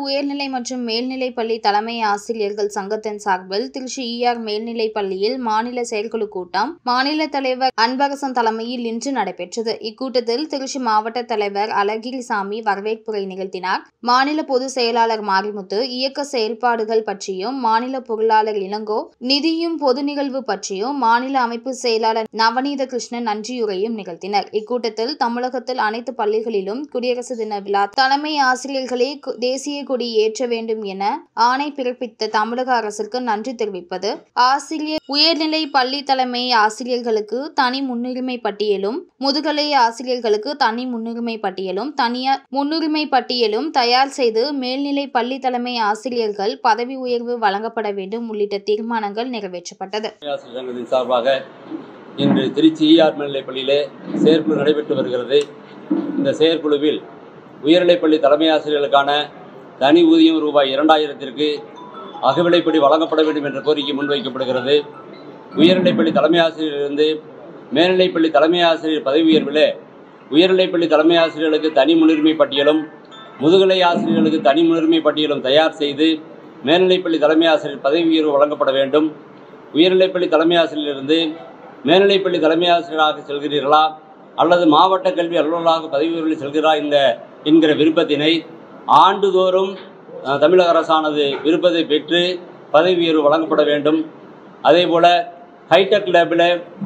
உயர்நிலை மற்றும் மேல்நிலைப் பள்ளி தலைமை ஆசிரியர்கள் சங்கத்தின் சார்பில் திருச்சி ஈஆர் மேல்நிலைப் பள்ளியில் மாநில செயற்குழு கூட்டம் மாநில தலைவர் அன்பரசன் தலைமையில் இன்று நடைபெற்றது இக்கூட்டத்தில் திருச்சி மாவட்ட தலைவர் அழகிரிசாமி வரவேற்புரை நிகழ்த்தினார் மாநில பொதுச் செயலாளர் மாரிமுத்து இயக்க செயல்பாடுகள் பற்றியும் மாநில பொருளாளர் இளங்கோ நிதியும் பொது நிகழ்வு பற்றியும் மாநில அமைப்பு செயலாளர் நவநீத கிருஷ்ணன் நன்றியுரையும் நிகழ்த்தினர் இக்கூட்டத்தில் தமிழகத்தில் அனைத்து பள்ளிகளிலும் குடியரசு தின விழா தலைமை ஆசிரியர்களே கு- தேசிய கொடி ஏற்ற வேண்டும் என ஆணை பிறப்பித்த தமிழக அரசுக்கு நன்றி தெரிவிப்பது ஆசிரியர் உயர்நிலை பள்ளி தலைமை ஆசிரியர்களுக்கு தனி முன்னுரிமை பட்டியலும் முதுகலை ஆசிரியர்களுக்கு தனி முன்னுரிமை பட்டியலும் தனியார் முன்னுரிமை பட்டியலும் தயார் செய்து மேல்நிலை பள்ளி தலைமை ஆசிரியர்கள் பதவி உயர்வு வழங்கப்பட வேண்டும் உள்ளிட்ட தீர்மானங்கள் நிறைவேற்றப்பட்டது ஆசிரியர் சங்கத்தின் சார்பாக இன்று திருச்சி ஈஆர் மேல்நிலைப் பள்ளியிலே செயற்குழு நடைபெற்று வருகிறது இந்த செயற்குழுவில் உயர்நிலைப்பள்ளி தலைமை ஆசிரியர்களுக்கான தனி ஊதியம் ரூபாய் இரண்டாயிரத்திற்கு அகவிலைப்படி வழங்கப்பட வேண்டும் என்ற கோரிக்கை முன்வைக்கப்படுகிறது உயர்நிலைப்பள்ளி தலைமை ஆசிரியரிலிருந்து மேல்நிலைப்பள்ளி தலைமை ஆசிரியர் பதவி உயர்வில் உயர்நிலைப்பள்ளி தலைமை ஆசிரியர்களுக்கு தனி முன்னுரிமை பட்டியலும் முதுகலை ஆசிரியர்களுக்கு தனி முன்னுரிமை பட்டியலும் தயார் செய்து மேல்நிலைப்பள்ளி தலைமை ஆசிரியர் பதவி உயர்வு வழங்கப்பட வேண்டும் உயர்நிலைப்பள்ளி தலைமை ஆசிரியரிலிருந்து மேல்நிலைப்பள்ளி தலைமை ஆசிரியராக செல்கிறீர்களா அல்லது மாவட்ட கல்வி அலுவலராக பதவி உயர்வில் செல்கிறா இந்த என்கிற விருப்பத்தினை ஆண்டுதோறும் அஹ், தமிழக அரசானது விருப்பத்தை பெற்று பதவி உயர்வு வழங்கப்பட வேண்டும் அதேபோல ஹைடெக் லேபில்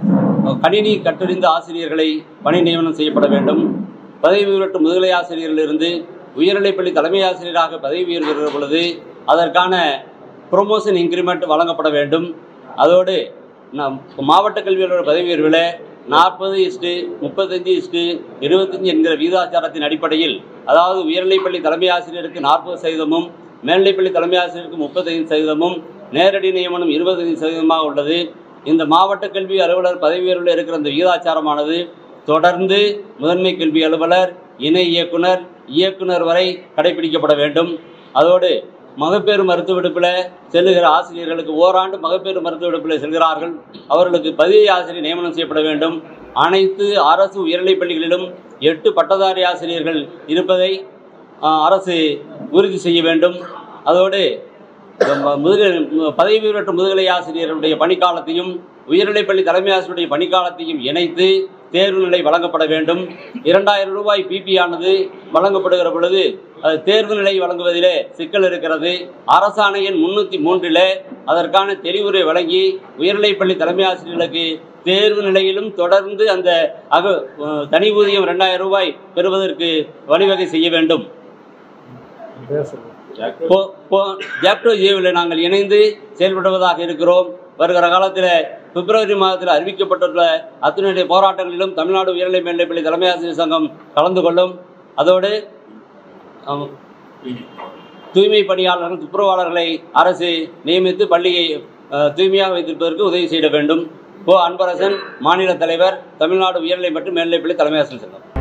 கணினி கற்றறிந்த ஆசிரியர்களை பணி நியமனம் செய்யப்பட வேண்டும் பதவி உயர்வு முதுகலை ஆசிரியரிலிருந்து உயர்நிலைப்பள்ளி தலைமை ஆசிரியராக பதவி உயர்கிற பொழுது அதற்கான ப்ரொமோஷன் இன்க்ரிமெண்ட் வழங்கப்பட வேண்டும் அதோடு நம் மாவட்ட கல்வி அலுவலர் பதவி உயர்வில் நாற்பது இஸ்டு முப்பத்தஞ்சு இஸ்டு இருபத்தஞ்சு என்கிற விகிதாச்சாரத்தின் அடிப்படையில் அதாவது உயர்நிலைப்பள்ளி தலைமை ஆசிரியருக்கு நாற்பது சதவீதமும் மேல்நிலைப்பள்ளி தலைமை ஆசிரியருக்கு முப்பத்தைந்து சதவீதமும் நேரடி நியமனம் இருபத்தைந்து சதவீதமாக உள்ளது இந்த மாவட்ட கல்வி அலுவலர் பதவி உயர்வில் இருக்கிற இந்த விகிதாச்சாரமானது தொடர்ந்து முதன்மை கல்வி அலுவலர் இணை இயக்குனர் இயக்குனர் வரை கடைபிடிக்கப்பட வேண்டும் அதோடு மகப்பேறு மருத்துவ விடுப்பில் செல்லுகிற ஆசிரியர்களுக்கு ஓராண்டு மகப்பேறு மருத்துவ விடுப்பில் செல்கிறார்கள் அவர்களுக்கு பதவி ஆசிரியர் நியமனம் செய்யப்பட வேண்டும் அனைத்து அரசு உயர்நிலைப் பள்ளிகளிலும் எட்டு பட்டதாரி ஆசிரியர்கள் இருப்பதை ஆ, அரசு உறுதி செய்ய வேண்டும் அதோடு நம்ம முதுகலை பதவி உயர்வற்ற முதுகலை ஆசிரியருடைய பணிக்காலத்தையும் உயர்நிலைப்பள்ளி தலைமை ஆசிரியருடைய பணிக்காலத்தையும் இணைத்து தேர்வு நிலை வழங்கப்பட வேண்டும் இரண்டாயிரம் ரூபாய் பிபி ஆனது வழங்கப்படுகிற பொழுது அது தேர்வு நிலை வழங்குவதிலே சிக்கல் இருக்கிறது அரசாணை எண் முன்னூற்றி மூன்றில் அதற்கான தெளிவுரை வழங்கி உயர்நிலைப்பள்ளி தலைமை ஆசிரியர்களுக்கு தேர்வு நிலையிலும் தொடர்ந்து அந்த அக அஹ், தனி ஊதியம் ரெண்டாயிரம் ரூபாய் பெறுவதற்கு வழிவகை செய்ய வேண்டும் போ- போ- ஜாப்டோ ஜேவில் நாங்கள் இணைந்து செயல்படுவதாக இருக்கிறோம் வருகிற காலத்தில் பிப்ரவரி மாதத்தில் அறிவிக்கப்பட்டுள்ள அத்துணைய போராட்டங்களிலும் தமிழ்நாடு உயர்நிலை மேல்நிலைப்பள்ளி தலைமை ஆசிரியர் சங்கம் கலந்து கொள்ளும் அதோடு ஆம், தூய்மை பணியாளர்கள் துப்புரவாளர்களை அரசு நியமித்து பள்ளியை அஹ், தூய்மையாக வைத்திருப்பதற்கு உதவி செய்ய வேண்டும் கோ அன்பரசன் மாநில தலைவர் தமிழ்நாடு உயர்நிலை மற்றும் மேல்நிலைப்பள்ளி தலைமை ஆசிரியர் சங்கம்